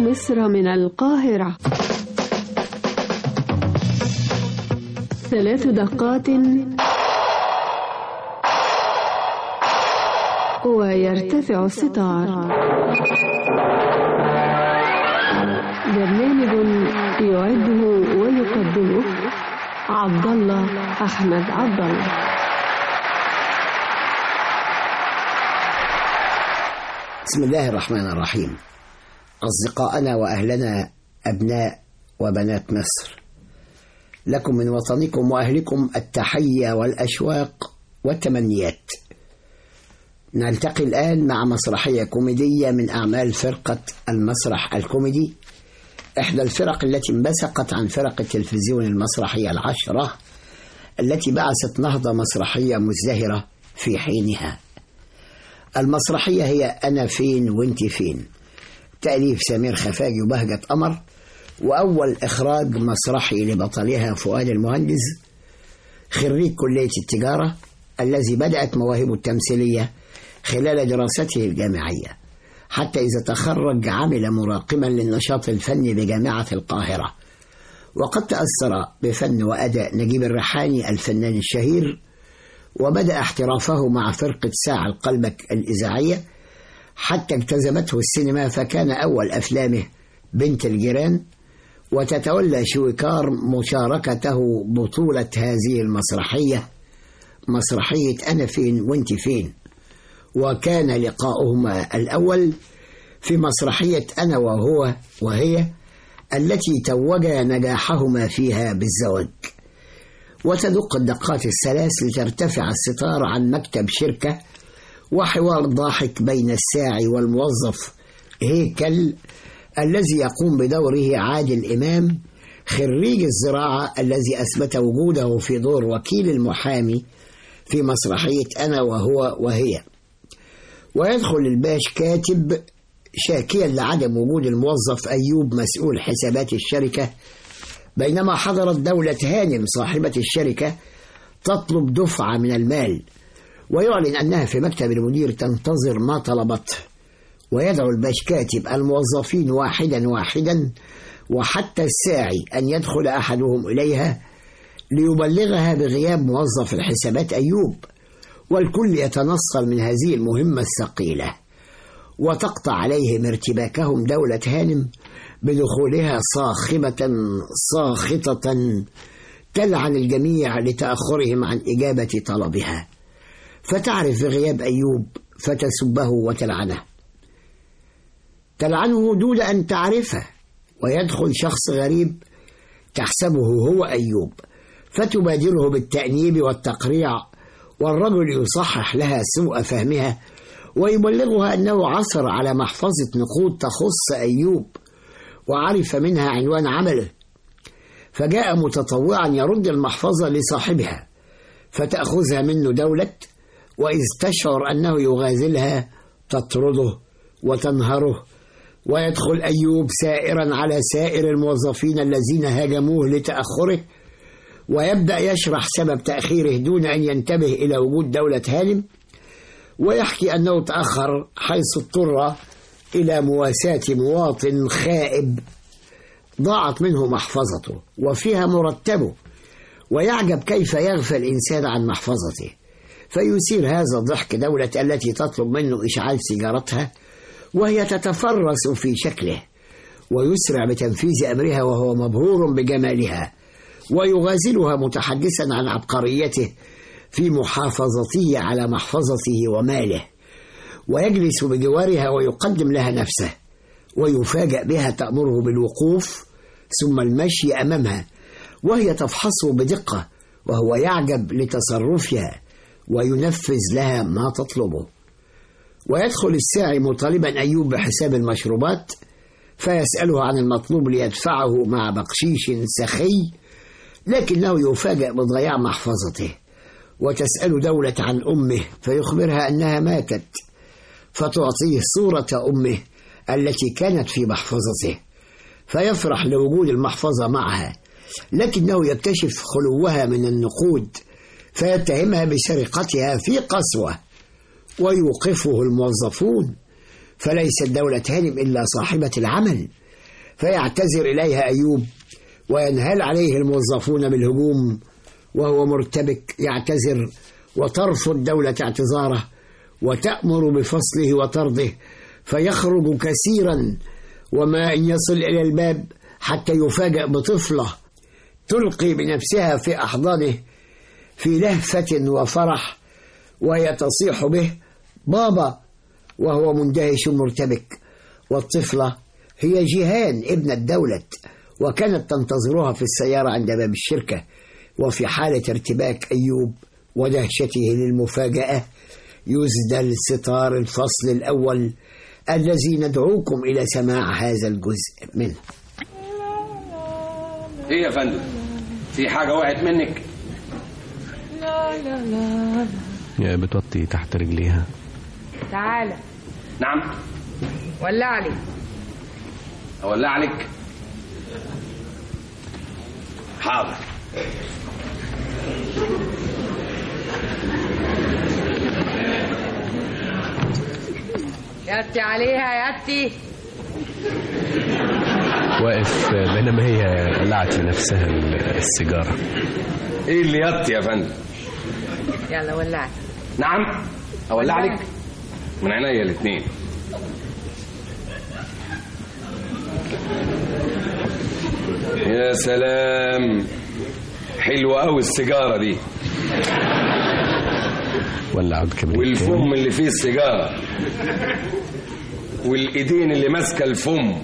مصر من القاهرة ثلاث دقات ويرتفع الستار برنامج يعده ويقدمه عبد الله أحمد عبد الله بسم الله الرحمن الرحيم أصدقاءنا وأهلنا أبناء وبنات مصر لكم من وطنكم وأهلكم التحية والأشواق والتمنيات نلتقي الآن مع مسرحية كوميدية من أعمال فرقة المسرح الكوميدي إحدى الفرق التي انبثقت عن فرق التلفزيون المسرحية العشرة التي بعثت نهضة مسرحية مزدهرة في حينها المسرحية هي أنا فين وانت فين تأليف سمير خفاجي وبهجة قمر وأول إخراج مسرحي لبطلها فؤاد المهندس خريج كلية التجارة الذي بدأت مواهبه التمثيلية خلال دراسته الجامعية حتى إذا تخرج عمل مراقما للنشاط الفني بجامعة القاهرة وقد تأثر بفن وأداء نجيب الريحاني الفنان الشهير وبدأ احترافه مع فرقة ساعة قلبك الإذاعية حتى اجتذبته السينما فكان أول أفلامه بنت الجيران وتتولى شويكار مشاركته بطولة هذه المسرحية مسرحية أنا فين وانت فين وكان لقاؤهما الأول في مسرحية أنا وهو وهي التي توج نجاحهما فيها بالزواج وتدق الدقات الثلاث لترتفع الستار عن مكتب شركة وحوار ضاحك بين الساعي والموظف هيكل الذي يقوم بدوره عادل إمام خريج الزراعة الذي أثبت وجوده في دور وكيل المحامي في مسرحية أنا وهو وهي ويدخل الباش كاتب شاكيا لعدم وجود الموظف أيوب مسؤول حسابات الشركة بينما حضرت دولة هانم صاحبة الشركة تطلب دفعة من المال ويعلن أنها في مكتب المدير تنتظر ما طلبته ويدعو الباش كاتب الموظفين واحدا واحدا وحتى الساعي أن يدخل أحدهم إليها ليبلغها بغياب موظف الحسابات أيوب والكل يتنصل من هذه المهمة الثقيلة وتقطع عليهم ارتباكهم دولة هانم بدخولها صاخبة ساخطة تلعن الجميع لتأخرهم عن إجابة طلبها فتعرف بغياب أيوب فتسبه وتلعنه تلعنه دون أن تعرفه ويدخل شخص غريب تحسبه هو أيوب فتبادره بالتأنيب والتقريع والرجل يصحح لها سوء فهمها ويبلغها أنه عثر على محفظة نقود تخص أيوب وعرف منها عنوان عمله فجاء متطوعا يرد المحفظة لصاحبها فتأخذها منه دولة وإذ تشعر أنه يغازلها تطرده وتنهره ويدخل أيوب سائرا على سائر الموظفين الذين هاجموه لتأخره ويبدأ يشرح سبب تأخيره دون أن ينتبه إلى وجود دولة هانم ويحكي أنه تأخر حيث اضطر إلى مواساة مواطن خائب ضاعت منه محفظته وفيها مرتبه ويعجب كيف يغفل الإنسان عن محفظته فيثير هذا الضحك دولة التي تطلب منه إشعال سيجارتها وهي تتفرس في شكله ويسرع بتنفيذ أمرها وهو مبهور بجمالها ويغازلها متحدثا عن عبقريته في محافظته على محفظته وماله ويجلس بجوارها ويقدم لها نفسه ويفاجأ بها تأمره بالوقوف ثم المشي أمامها وهي تفحصه بدقة وهو يعجب لتصرفها وينفذ لها ما تطلبه ويدخل الساعي مطالبا أيوب بحساب المشروبات فيسأله عن المطلوب ليدفعه مع بقشيش سخي لكنه يفاجأ بضياع محفظته وتسأل دولة عن أمه فيخبرها أنها ماتت فتعطيه صورة أمه التي كانت في محفظته فيفرح لوجود المحفظة معها لكنه يكتشف خلوها من النقود فيتهمها بسرقتها في قسوة ويوقفه الموظفون فليست دولة هانم إلا صاحبة العمل فيعتذر إليها أيوب وينهال عليه الموظفون بالهجوم وهو مرتبك يعتذر وترفض دولة اعتذاره وتأمر بفصله وطرده فيخرج كثيرا وما إن يصل إلى الباب حتى يفاجأ بطفلة تلقي بنفسها في أحضانه في لهفة وفرح وهي تصيح به بابا وهو مندهش مرتبك والطفلة هي جيهان ابنة دولة وكانت تنتظرها في السيارة عند باب الشركة وفي حالة ارتباك أيوب ودهشته للمفاجأة يسدل ستار الفصل الأول الذي ندعوكم إلى سماع هذا الجزء منه ايه يا فندم في حاجه وقعت منك لا لا لا يا بتوطي تحت رجليها تعالى نعم ولع لي اولع عليك حاضر ياتي عليها ياتي واقف بينما هي قلعت لنفسها السيجارة ايه اللي يط يا فندم يلا ولعي نعم اولع عليك من عينيا الاثنين يا سلام حلوة قوي السيجارة دي ولع الكبريت والفم اللي فيه السيجارة والايدين اللي ماسكة الفم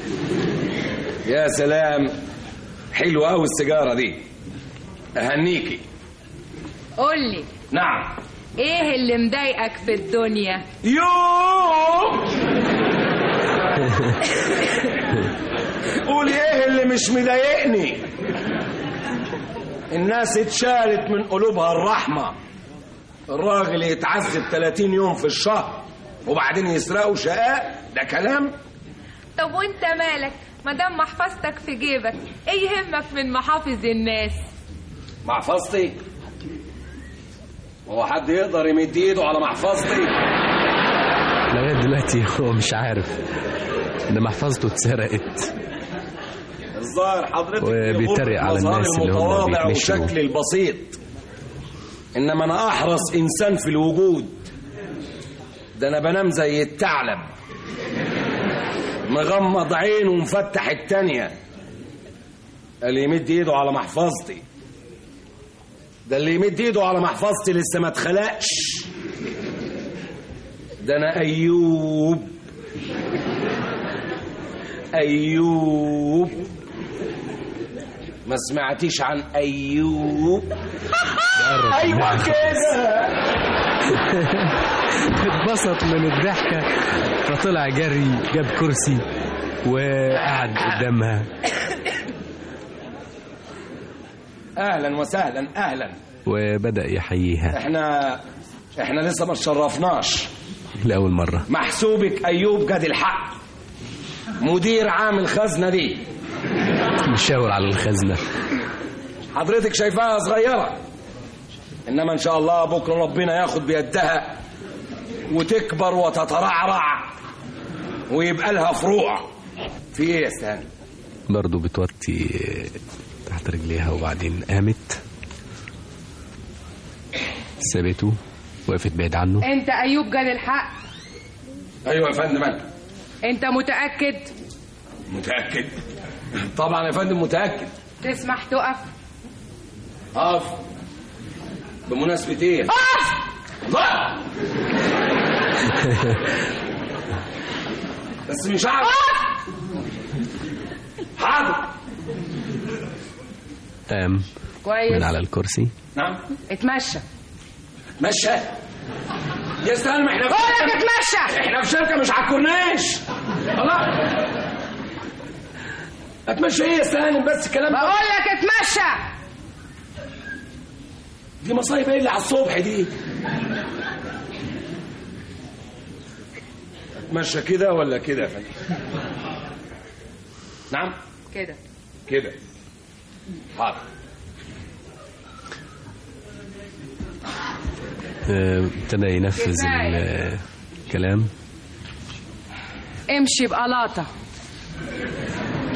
يا سلام حلوة قوي السيجارة دي اهنيكي قول لي نعم ايه اللي مضايقك في الدنيا يوه قول ايه اللي مش مضايقني الناس اتشالت من قلوبها الرحمة الراجل يتعذب 30 يوم في الشهر وبعدين يسرقوا شقاء ده كلام طب وانت مالك مادام محفظتك في جيبك ايه يهمك من محافظ الناس محفظتي هو حد يقدر يمد ايده على محفظتي لغاية دلوقتي هو مش عارف ان محفظته اتسرقت الظاهر حضرتك وبيتريق على مظهري الناس اللي هم المتواضع بيتمشوا. وشكلي البسيط انما انا احرص انسان في الوجود ده انا بنام زي الثعلب مغمض عين ومفتح التانية اللي يمد ايده على محفظتي ده اللي يمد ايده على محفظتي لسه ما اتخلقش ده انا ايوب ايوب ما سمعتيش عن ايوب ايوه كده اتبسط من الضحكة فطلع جري جاب كرسي وقعد قدامها اهلا وسهلا اهلا وبدأ يحييها احنا احنا لسه ما تشرفناش لأول مرة محسوبك ايوب جاد الحق مدير عام الخزنه دي بيشاور على الخزنة حضرتك شايفاها صغيره انما ان شاء الله بكره ربنا ياخد بيدها وتكبر وتترعرع ويبقى لها فروع في ايه يا استاذ برضه بتوطي تحت رجليها وبعدين قامت سابته وقفت بعيد عنه انت ايوب جاد الحق ايوه يا فندم انا انت متاكد متاكد طبعا يا فندم متاكد تسمح تقف اقف بمناسبه ايه اقف الله بس مش عارف حاضر قام من كويس على الكرسي نعم اتمشى مشى يا سلام احنا في بقول لك شركة- اتمشى احنا في شركه مش على الكورنيش الله اتمشى ايه يا سالم بس الكلام ده بقول لك اتمشى دي مصايب ايه اللي على الصبح دي اتمشى كده ولا كده يا فندم نعم كده كده حاضر آه، ابتدى ينفذ كفاية. الكلام امشي بقلاطه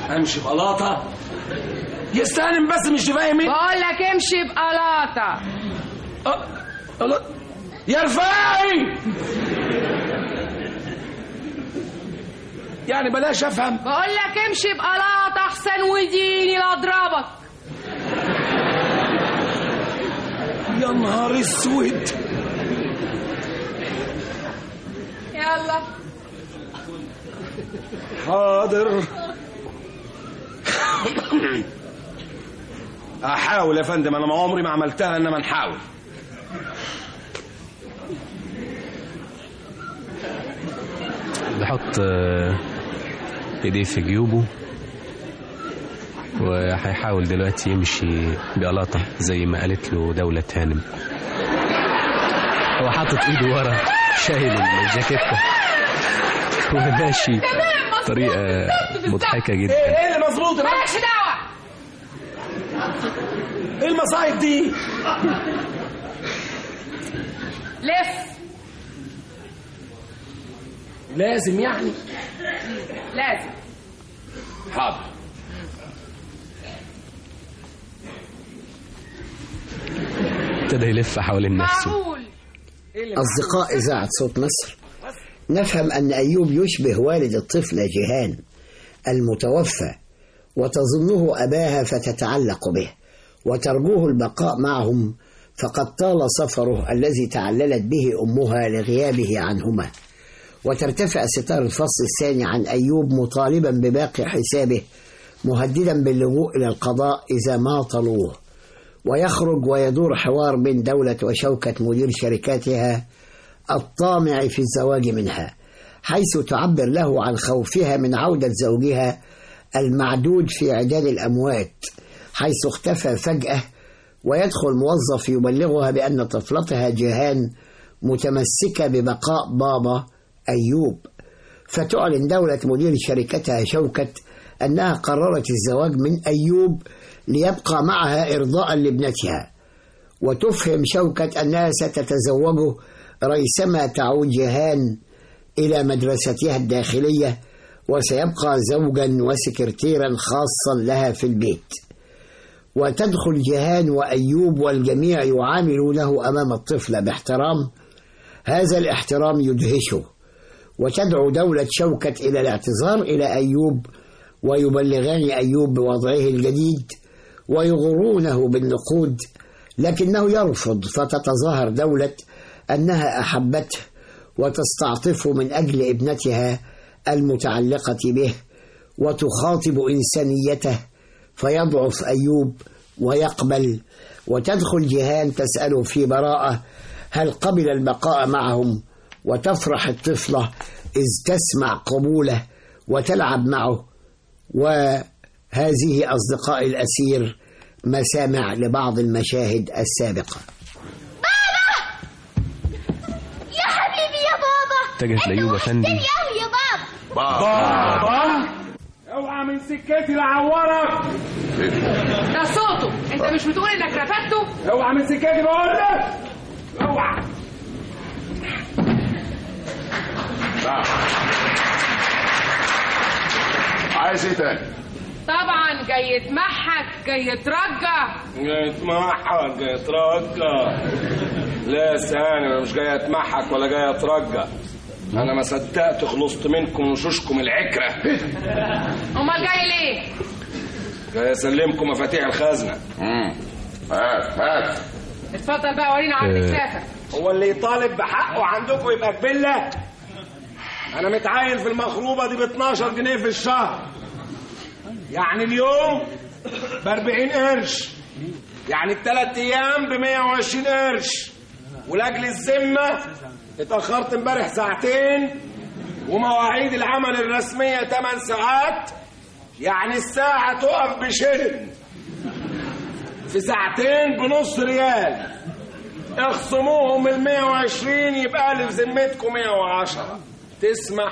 امشي بقلاطه يستلم بس مش فاهم إيه؟ بقول لك امشي بقلاطة الله يا رفاعي يعني بلاش افهم بقول لك امشي بقلاطة احسن وديني لا اضربك يا نهار اسود يلا حاضر احاول يا فندم انا ما عمري ما عملتها انما نحاول بيحط آه، ايديه في جيوبه وهيحاول دلوقتي يمشي بقلاطة زي ما قالت له دولة هانم هو حاطط ايده ورا شايل الجاكيتة وماشي بطريقة مضحكة ايه جدا ايه اللي مظبوط يا فندم؟ مالكش دعوة ايه المصايب دي لف لازم يعني لازم حاضر ابتدى يلف حوالين نفسه معقول أصدقاء إذاعة صوت مصر نفهم أن أيوب يشبه والد الطفلة جيهان المتوفى وتظنه أباها فتتعلق به وترجوه البقاء معهم فقد طال سفره الذي تعللت به أمها لغيابه عنهما وترتفع ستار الفصل الثاني عن أيوب مطالبا بباقي حسابه مهددا باللجوء إلى القضاء إذا ما طلوه ويخرج ويدور حوار بين دولة وشوكة مدير شركاتها الطامع في الزواج منها حيث تعبر له عن خوفها من عودة زوجها المعدود في عداد الأموات حيث اختفى فجأة ويدخل موظف يبلغها بأن طفلتها جيهان متمسكة ببقاء بابا أيوب فتعلن دولة مدير شركتها شوكة أنها قررت الزواج من أيوب ليبقى معها إرضاء لابنتها وتفهم شوكة أنها ستتزوجه ريثما تعود جيهان إلى مدرستها الداخلية وسيبقى زوجا وسكرتيرا خاصا لها في البيت وتدخل جيهان وأيوب والجميع يعاملونه أمام الطفلة باحترام هذا الاحترام يدهشه وتدعو دولة شوكة إلى الاعتذار إلى أيوب ويبلغان أيوب بوضعه الجديد ويغرونه بالنقود لكنه يرفض فتتظاهر دولة أنها أحبته وتستعطفه من أجل ابنتها المتعلقة به وتخاطب إنسانيته فيضعف أيوب ويقبل وتدخل جيهان تسأله في براءة هل قبل البقاء معهم وتفرح الطفلة إذ تسمع قبوله وتلعب معه وهذه أصدقاء الأسير مسامع لبعض المشاهد السابقة يا حبيبي يا بابا اتجهت لأيوب أفندي قوي يا بابا بابا اوعى من سكتي لعورك ده صوته انت مش بتقول انك رفدته اوعى من سكتي بقول لك اوعى عايز ايه تاني؟ طبعا جاي يتمحك جاي يترجى جاي اتمحك جاي اترجى لا ثاني انا مش جاي اتمحك ولا جاي اترجى انا ما صدقت خلصت منكم وشوشكم العكره امال جاي ليه جاي اسلمكم مفاتيح الخزنه امم هات هات اتفضل بقى ورينا عرض آه. كتافك هو اللي يطالب بحقه عندكم يبقى قبله انا متعين في المخروبه دي ب 12 جنيه في الشهر يعني اليوم ب 40 قرش يعني الثلاث ايام ب 120 قرش ولاجل الذمه اتاخرت امبارح ساعتين ومواعيد العمل الرسميه 8 ساعات يعني الساعه تقف بشلن في ساعتين بنص ريال اخصموهم من 120 يبقى لي في ذمتكم 110 تسمح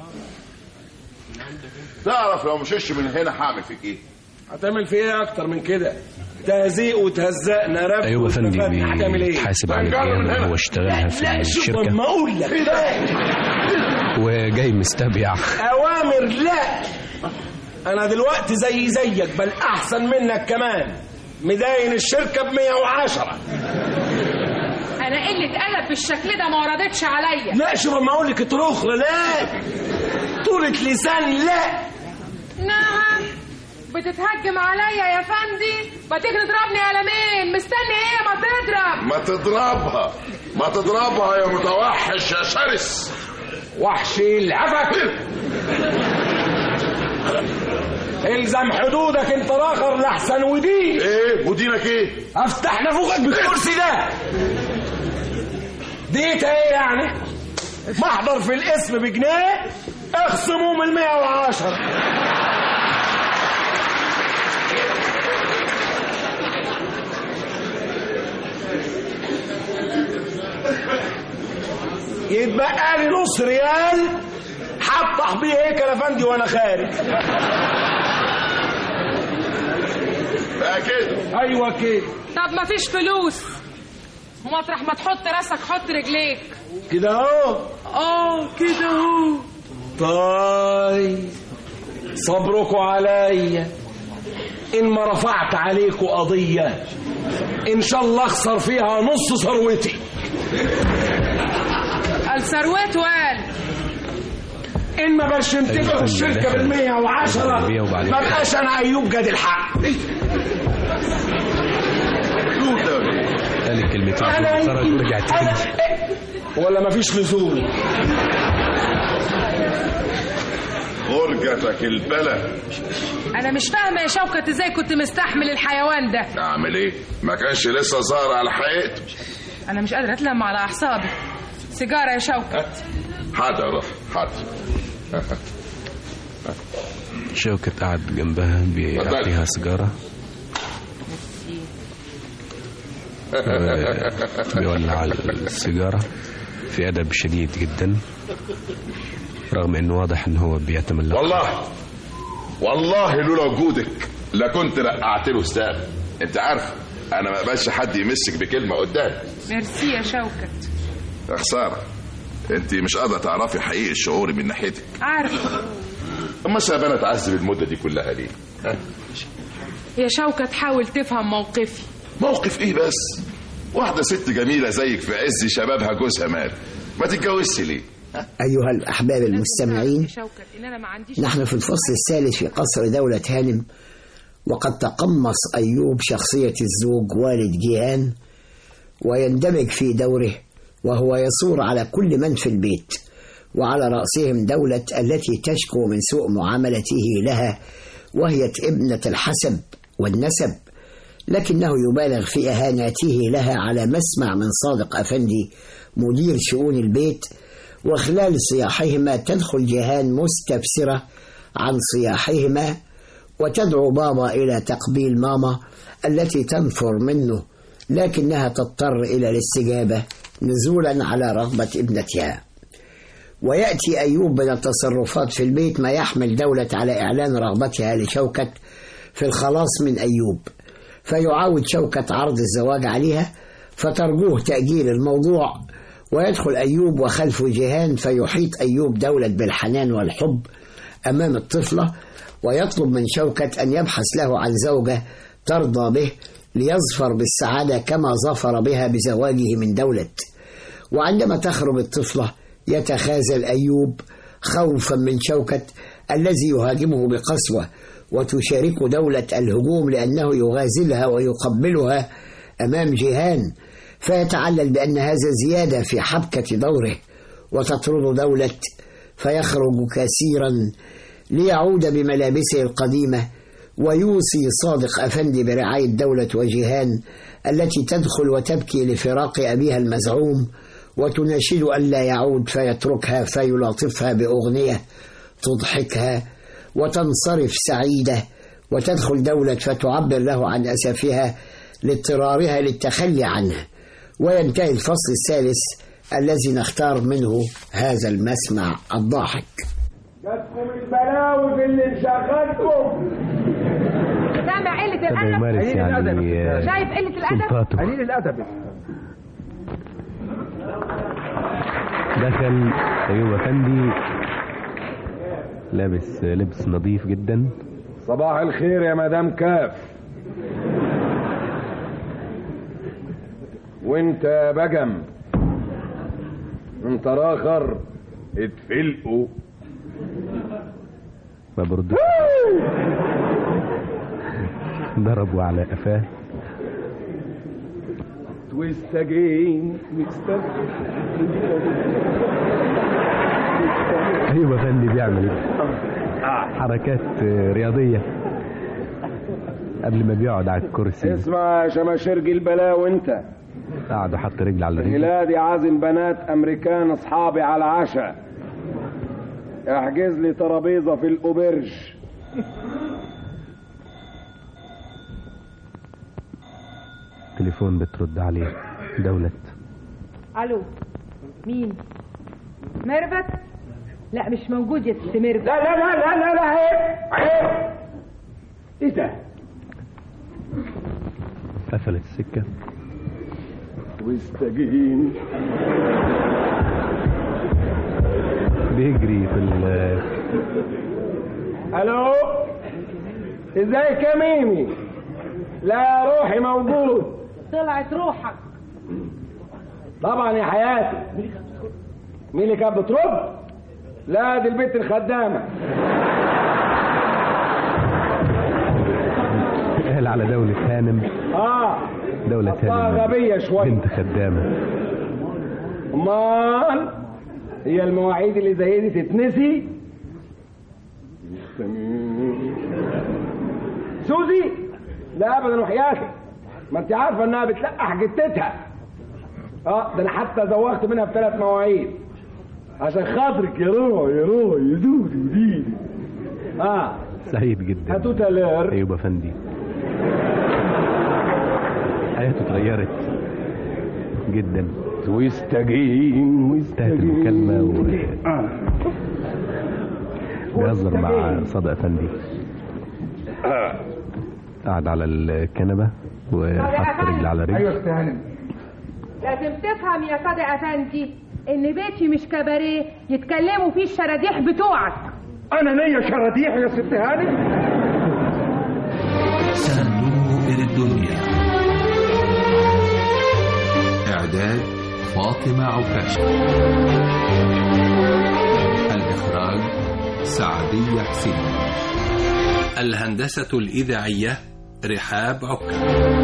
تعرف لو مشيش من هنا هعمل فيك ايه؟ هتعمل في ايه اكتر من كده تهزيق وتهزقنا رفض أيوب أفندي واتفقنا. هتعمل ايه بيحاسب عن الأيام اللي هو اشتغلها في لا شوف الشركة ما اقول لك وجاي مستبيع اوامر لا انا دلوقتي زي زيك بل احسن منك كمان مداين الشركه ب 110 انا قله ادب بالشكل ده ما وردتش عليا لا شوف ما اقول لك اطرخ لا طولة لسان لا نعم بتتهجم عليا يا فندي ما تيجي تضربني قلمين مستني ايه ما تضرب ما تضربها ما تضربها يا متوحش يا شرس وحش العفك الزم حدودك انت الاخر لاحسن ودين ايه ودينك ايه افتح نافوخك بالكرسي ده ديت ايه يعني محضر في الاسم بجنيه اخصموا من 110 يتبقى لي نص ريال هفتح بيه هيك يا فندي وانا خارج بقى كده ايوه كده طب ما فيش فلوس ومطرح ما تحط راسك حط رجليك كده اهو اه كده اهو طيب صبركوا عليا ان ما رفعت عليكم قضيه ان شاء الله اخسر فيها نص ثروتي قال ثروت وقال ان ما برشمتكم في الشركه بال 110 البيع وبعدين. ما بقاش انا ايوب جاد الحق قال الكلمتين أنا دول خرج ورجع تاني ولا مفيش لزوم غرجتك البلا انا مش فاهمه يا شوكت ازاي كنت مستحمل الحيوان ده اعمل ايه ما كانش لسه ظاهر على حقيقته انا مش قادره اتلم على اعصابي سيجاره يا شوكت حاضر حاضر شوكت قعد جنبها بيعطيها سيجارة بيولع السيجارة في أدب شديد جدا رغم انه واضح ان هو بيتملق والله والله لولا وجودك لكنت رقعت له سام انت عارف انا ما اقبلش حد يمسك بكلمه قدامي ميرسي يا شوكت يا خساره انت مش قادره تعرفي حقيقه شعوري من ناحيتك عارف اما سابانا اتعذب المده دي كلها ليه ها؟ يا شوكت حاول تفهم موقفي موقف ايه بس واحده ست جميله زيك في عز شبابها جوزها مات ما تتجوزش ليه أيها الأحباب المستمعين يا شوكت ان انا ما عنديش نحن في الفصل الثالث في قصر دولة هانم وقد تقمص أيوب شخصية الزوج والد جيهان ويندمج في دوره وهو يصور على كل من في البيت وعلى رأسهم دولة التي تشكو من سوء معاملته لها وهي ابنة الحسب والنسب لكنه يبالغ في إهاناته لها على مسمع من صادق أفندي مدير شؤون البيت وخلال صياحهما تدخل جيهان مستبصرة عن صياحهما وتدعو بابا إلى تقبيل ماما التي تنفر منه لكنها تضطر إلى الاستجابة نزولا على رغبة ابنتها ويأتي أيوب من التصرفات في البيت ما يحمل دولة على إعلان رغبتها لشوكة في الخلاص من أيوب فيعاود شوكة عرض الزواج عليها فترجوه تأجيل الموضوع ويدخل أيوب وخلفه جيهان فيحيط أيوب دولة بالحنان والحب أمام الطفلة ويطلب من شوكة أن يبحث له عن زوجة ترضى به ليظفر بالسعادة كما ظفر بها بزواجه من دولة وعندما تخرج الطفلة يتخاذل أيوب خوفا من شوكة الذي يهاجمه بقسوة وتشارك دولة الهجوم لأنه يغازلها ويقبلها أمام جيهان فيتعلل بأن هذا زيادة في حبكة دوره وتطرد دولة فيخرج كثيرا ليعود بملابسه القديمة ويوصي صادق أفندي برعاية دولة وجيهان التي تدخل وتبكي لفراق أبيها المزعوم وتناشد ألا يعود فيتركها فيلاطفها بأغنية تضحكها وتنصرف سعيدة وتدخل دولة فتعبر له عن أسفها لاضطرارها للتخلي عنه وينتهي الفصل الثالث الذي نختار منه هذا المسمع الضاحك جاتكم البلاوي في اللي مشغلكم سامع قله الادب يمارس يعني شايف قله الادب سلطاته قليل الادب دخل أيوب أفندي لابس لبس نظيف جدا صباح الخير يا مدام كاف وانت يا بجم انت راخر اتفلقوا ما بردش ضربوا على قفاه تويست اجين ايوه فندي بيعمل حركات رياضيه قبل ما بيقعد على الكرسي اسمع يا شماشرجي البلاء وانت قعد وحط رجل على رجل هلادي عازم بنات امريكان اصحابي على العشاء احجز لي ترابيزه في الاوبرج تليفون بترد عليه دولة الو مين ميرفت لا مش موجود يا ست ميرفت لا لا لا لا لا لا عيب عيب ايه ده قفلت السكة واستجين بيجري في ال الو ازيك يا ميمي لا يا روحي موجود طلعت روحك طبعا يا حياتي مين اللي كانت بترد لا دي البنت الخدامه قال على دولة هانم اه دولة أصلها هانم غبية شوية. بنت خدامة امال هي المواعيد اللي زي دي تتنسي سوزي لا ابدا وحياتك ما انت عارفه انها بتلقح جتتها اه ده انا حتى زوغت منها بثلاث مواعيد عشان خاطرك يا روح يا روح يا دودي وديدي اه سعيد جدا هاتوا تالير ايوب افندي حياته اتغيرت جدا واستجين انتهت المكالمة و... بيهزر مع صدق افندي قعد على الكنبة وحط رجل على رجل ايوه لازم تفهم يا صادق افندي ان بيتي مش كباريه يتكلموا فيه الشراديح بتوعك انا ليا شراديح يا ست هاني صندوق الدنيا إعداد فاطمة عكاش الإخراج سعدية حسين الهندسة الإذاعية رحاب عكا